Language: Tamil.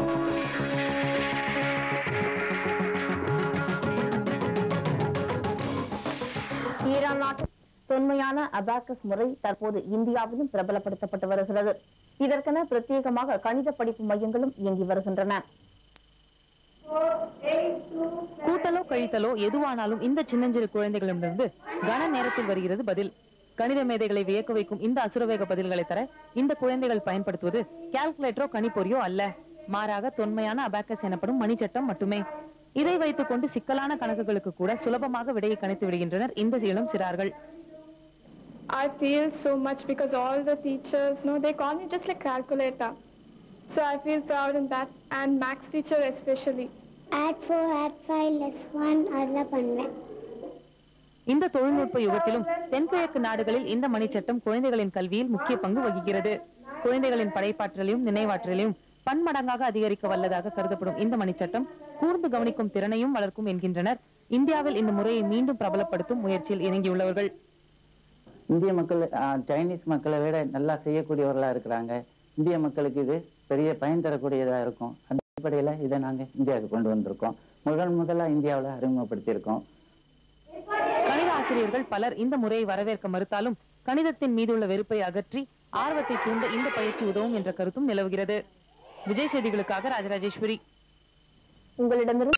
ஈரான் நாட்டில் தொன்மையான அபாக்கஸ் முறை தற்போது இந்தியாவிலும் பிரபலப்படுத்தப்பட்டு வருகிறது இதற்கென பிரத்யேகமாக கணித படிப்பு மையங்களும் இயங்கி வருகின்றன கூட்டலோ கழித்தலோ எதுவானாலும் இந்த சின்னஞ்சிறு குழந்தைகளிடமிருந்து கன நேரத்தில் வருகிறது பதில் கணித மேதைகளை வியக்க வைக்கும் இந்த அசுரவேக பதில்களை தர இந்த குழந்தைகள் பயன்படுத்துவது கால்குலேட்டரோ கணிப்பொறியோ அல்ல மாறாக தொன்மையான அபாக்கஸ் எனப்படும் மணிச்சட்டம் மட்டுமே இதை வைத்துக் கொண்டு சிக்கலான கணக்குகளுக்கு கூட சுலபமாக விடையை கணித்து விடுகின்றனர் இந்த இளம் சிறார்கள் I feel so much because all the teachers, no, they call me just like calculator. So I feel proud in that and max teacher especially. add 4, add 5, less 1 அதெல்லாம் பண்ணுவேன் இந்த தொழில்நுட்ப யுகத்திலும் தென்கிழக்கு நாடுகளில் இந்த மணிச்சட்டம் குழந்தைகளின் கல்வியில் முக்கிய பங்கு வகிக்கிறது குழந்தைகளின் படைப்பாற்றலையும் நினைவாற்றலையும் பன்மடங்காக அதிகரிக்க வல்லதாக கருதப்படும் இந்த மணிச்சட்டம் கூர்ந்து கவனிக்கும் திறனையும் வளர்க்கும் என்கின்றனர் இந்தியாவில் இந்த முறையை மீண்டும் பிரபலப்படுத்தும் முயற்சியில் இறங்கியுள்ளவர்கள் இந்திய மக்கள் ஆஹ், சைனீஸ் மக்களை விட நல்லா செய்யக்கூடியவர்களா இருக்கிறாங்க இந்திய மக்களுக்கு இது பெரிய பயன் தரக்கூடியதா இருக்கும் அந்த அடிப்படையில இதை நாங்க இந்தியாவுக்கு கொண்டு வந்திருக்கோம் முதல் முதலா இந்தியாவுல அறிமுகப்படுத்தியிருக்கோம் கணித ஆசிரியர்கள் பலர் இந்த முறையை வரவேற்க மறுத்தாலும் கணிதத்தின் மீதுள்ள வெறுப்பை அகற்றி ஆர்வத்தை தூண்ட இந்த பயிற்சி உதவும் என்ற கருத்தும் நிலவுகிறது விஜய் செய்திகளுக்காக ராஜராஜேஸ்வரி உங்களிடமிருந்து